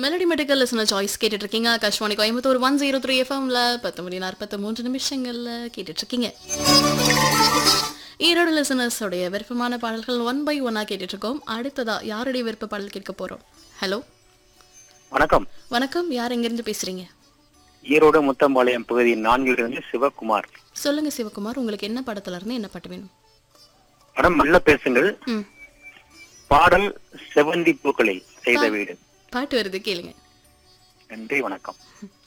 melody medical listener choice கேட்டுட்டு இருக்கீங்க Akashvani Coimbatore one zero three எஃப்எம்ல பத்து மணி நாற்பத்தி மூன்று நிமிஷங்கள்ல கேட்டுட்டு இருக்கீங்க ஈரோடு லிசனர்ஸோடைய விருப்பமான பாடல்கள் ஒன் பை ஒன்னா கேட்டுட்டு இருக்கோம் அடுத்ததா யாருடைய விருப்ப பாடல் கேட்க போறோம் ஹலோ வணக்கம் வணக்கம் யார் எங்கிருந்து பேசுறீங்க ஈரோடு முத்தம்பாளையம் பகுதியின் நான்கிலிருந்து சிவகுமார் சொல்லுங்க சிவகுமார் உங்களுக்கு என்ன படத்துல இருந்து என்ன பாட்டு வேணும் படம் நல்ல பேசுங்கள் ம் பாடல் செவந்தி பூக்களில் செய்த வீடு பாட்டு வருது கேளுங்க நன்றி வணக்கம்